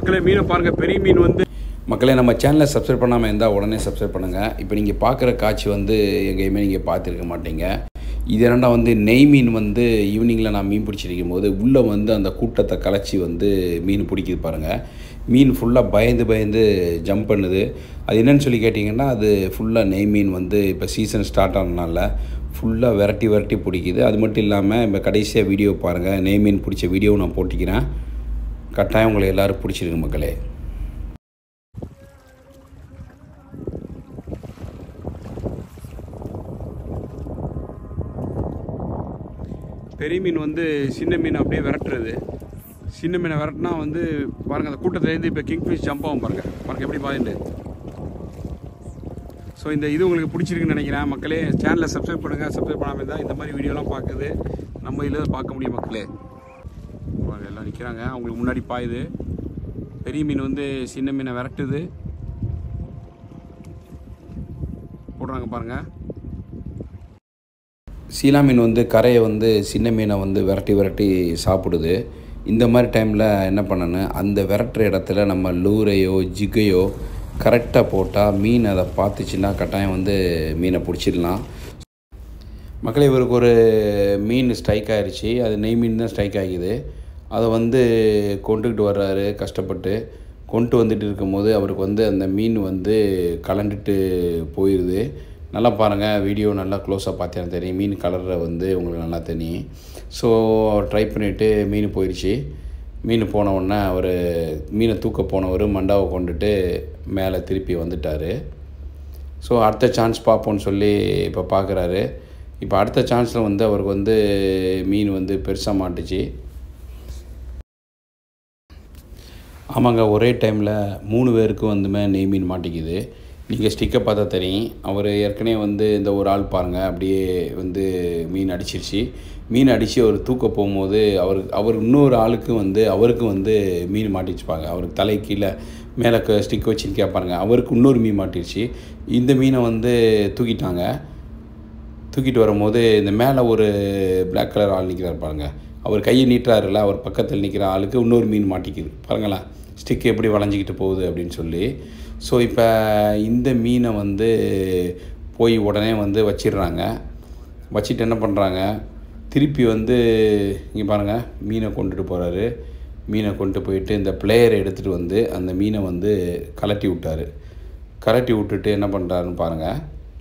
மக்களே மீனை பாருங்கள் பெரிய மீன் வந்து மக்களே நம்ம சேனலை சப்ஸ்கிரைப் பண்ணாமல் இருந்தால் உடனே சப்ஸ்கிரைப் பண்ணுங்கள் இப்போ நீங்கள் பார்க்குற காட்சி வந்து எங்கேயுமே நீங்கள் பார்த்துருக்க மாட்டீங்க இது என்னடா வந்து நெய் மீன் வந்து ஈவினிங்கில் நான் மீன் பிடிச்சிருக்கும் போது உள்ளே வந்து அந்த கூட்டத்தை கலைச்சி வந்து மீன் பிடிக்குது பாருங்கள் மீன் ஃபுல்லாக பயந்து பயந்து ஜம்ப் பண்ணுது அது என்னன்னு சொல்லி கேட்டிங்கன்னா அது ஃபுல்லாக நெய் மீன் வந்து இப்போ சீசன் ஸ்டார்ட் ஆனதுனால ஃபுல்லாக விரட்டி விரட்டி பிடிக்குது அது மட்டும் இல்லாமல் இப்போ கடைசியாக வீடியோ பாருங்கள் நெய் மீன் பிடிச்ச வீடியோ நான் போட்டிக்கிறேன் கட்டாயம் உங்களை எல்லோரும் பிடிச்சிருக்கு மக்களே பெரிய மீன் வந்து சின்ன மீன் அப்படியே விரட்டுறது சின்ன மீனை விரட்டினா வந்து பாருங்கள் அந்த கூட்டத்துலேருந்து இப்போ கிங்ஃபிஷ் ஜம்ப் ஆகும் பாருங்கள் பாருங்கள் எப்படி பாருண்டு ஸோ இந்த இது உங்களுக்கு பிடிச்சிருக்குன்னு நினைக்கிறேன் மக்களே சேனலை சப்ஸ்கிரைப் பண்ணுங்கள் சப்ஸ்கிரைப் பண்ணாமல் இருந்தால் இந்த மாதிரி வீடியோலாம் பார்க்குது நம்ம இதில் பார்க்க முடியும் மக்களே பாருங்க எல்லாம் நிற்கிறாங்க அவங்களுக்கு முன்னாடி பாயுது பெரிய மீன் வந்து சின்ன மீனை விரட்டுது போடுறாங்க பாருங்கள் சீலா மீன் வந்து கரையை வந்து சின்ன மீனை வந்து விரட்டி விரட்டி சாப்பிடுது இந்த மாதிரி டைமில் என்ன பண்ணணும் அந்த விரட்டுற இடத்துல நம்ம லூரையோ ஜிகையோ கரெக்டாக போட்டால் மீன் அதை பார்த்துச்சுன்னா கட்டாயம் வந்து மீனை பிடிச்சிடலாம் மக்களே இவருக்கு ஒரு மீன் ஸ்ட்ரைக் ஆயிடுச்சு அது நெய் மீன் தான் ஸ்ட்ரைக் ஆகிது அதை வந்து கொண்டுக்கிட்டு வர்றாரு கஷ்டப்பட்டு கொண்டு வந்துட்டு இருக்கும்போது அவருக்கு வந்து அந்த மீன் வந்து கலண்டுட்டு போயிடுது நல்லா பாருங்கள் வீடியோ நல்லா க்ளோஸாக பார்த்தீங்கன்னா தெரியும் மீன் கலரை வந்து உங்களுக்கு நல்லா தெரியும் ஸோ அவர் ட்ரை பண்ணிவிட்டு மீன் போயிடுச்சு மீன் போன உடனே அவர் மீனை தூக்க போனவர் மண்டாவை கொண்டுட்டு மேலே திருப்பி வந்துட்டார் ஸோ அடுத்த சான்ஸ் பார்ப்போம்னு சொல்லி இப்போ பார்க்குறாரு இப்போ அடுத்த சான்ஸில் வந்து அவருக்கு வந்து மீன் வந்து பெருசாக மாட்டுச்சு ஆமாங்க ஒரே டைமில் மூணு பேருக்கும் வந்துமே நெய் மீன் மாட்டிக்குது நீங்கள் ஸ்டிக்கை பார்த்தா தெரியும் அவர் ஏற்கனவே வந்து இந்த ஒரு ஆள் பாருங்கள் அப்படியே வந்து மீன் அடிச்சிருச்சு மீன் அடித்து அவர் தூக்க போகும்போது அவர் அவர் இன்னொரு ஆளுக்கு வந்து அவருக்கு வந்து மீன் மாட்டிச்சுப்பாங்க அவருக்கு தலை கீழே மேலே ஸ்டிக் வச்சுன்னு கேட்பாருங்க அவருக்கு இன்னொரு மீன் மாட்டிருச்சு இந்த மீனை வந்து தூக்கிட்டாங்க தூக்கிட்டு வரும்போது இந்த மேலே ஒரு பிளாக் கலர் ஆள் நிற்கிறார் பாருங்க அவர் கையை நீட்டுறாருல அவர் பக்கத்தில் நிற்கிற ஆளுக்கு இன்னொரு மீன் மாட்டிக்குது பாருங்களேன் ஸ்டிக் எப்படி வளைஞ்சிக்கிட்டு போகுது அப்படின்னு சொல்லி ஸோ இப்போ இந்த மீனை வந்து போய் உடனே வந்து வச்சிடுறாங்க வச்சுட்டு என்ன பண்ணுறாங்க திருப்பி வந்து இங்கே பாருங்கள் மீனை கொண்டுட்டு போகிறாரு மீனை கொண்டு போயிட்டு இந்த பிளேயரை எடுத்துகிட்டு வந்து அந்த மீனை வந்து கலட்டி விட்டார் கலட்டி விட்டுட்டு என்ன பண்ணுறாருன்னு பாருங்கள்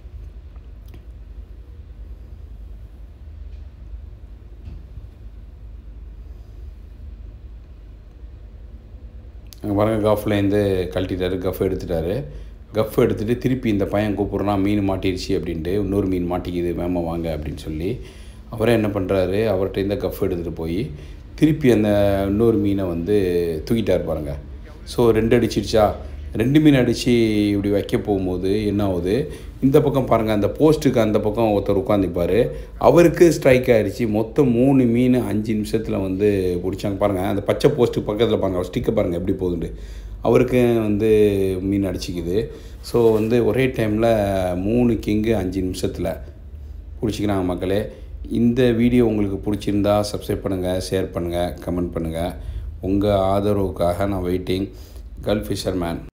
அங்கே பாருங்கள் கஃப்லேருந்து கழட்டிட்டாரு கஃப் எடுத்துட்டாரு கஃப் எடுத்துகிட்டு திருப்பி இந்த பையன் கூப்பிட்றான் மீன் மாட்டிருச்சு அப்படின்ட்டு இன்னொரு மீன் மாட்டிக்குது வேமா வாங்க அப்படின்னு சொல்லி அவரே என்ன பண்ணுறாரு அவர்கிட்ட இந்த கஃப் எடுத்துகிட்டு போய் திருப்பி அந்த இன்னொரு மீனை வந்து தூக்கிட்டார் பாருங்கள் ஸோ ரெண்டு அடிச்சிருச்சா ரெண்டு மீன் அடித்து இப்படி வைக்க போகும்போது என்ன ஆகுது இந்த பக்கம் பாருங்கள் அந்த போஸ்ட்டுக்கு அந்த பக்கம் ஒருத்தர் உட்காந்துப்பார் அவருக்கு ஸ்ட்ரைக் ஆகிடுச்சு மொத்தம் மூணு மீன் அஞ்சு நிமிஷத்தில் வந்து பிடிச்சாங்க பாருங்கள் அந்த பச்சை போஸ்ட்டுக்கு பக்கத்தில் பாருங்கள் ஸ்டிக்கை பாருங்கள் எப்படி போகுதுண்டு அவருக்கு வந்து மீன் அடிச்சிக்குது ஸோ வந்து ஒரே டைமில் மூணு கிங்கு அஞ்சு நிமிஷத்தில் பிடிச்சிக்கிறாங்க மக்களே இந்த வீடியோ உங்களுக்கு பிடிச்சிருந்தா சப்ஸ்கிரைப் பண்ணுங்கள் ஷேர் பண்ணுங்கள் கமெண்ட் பண்ணுங்கள் உங்கள் ஆதரவுக்காக நான் வெயிட்டிங் கல் ஃபிஷர்மேன்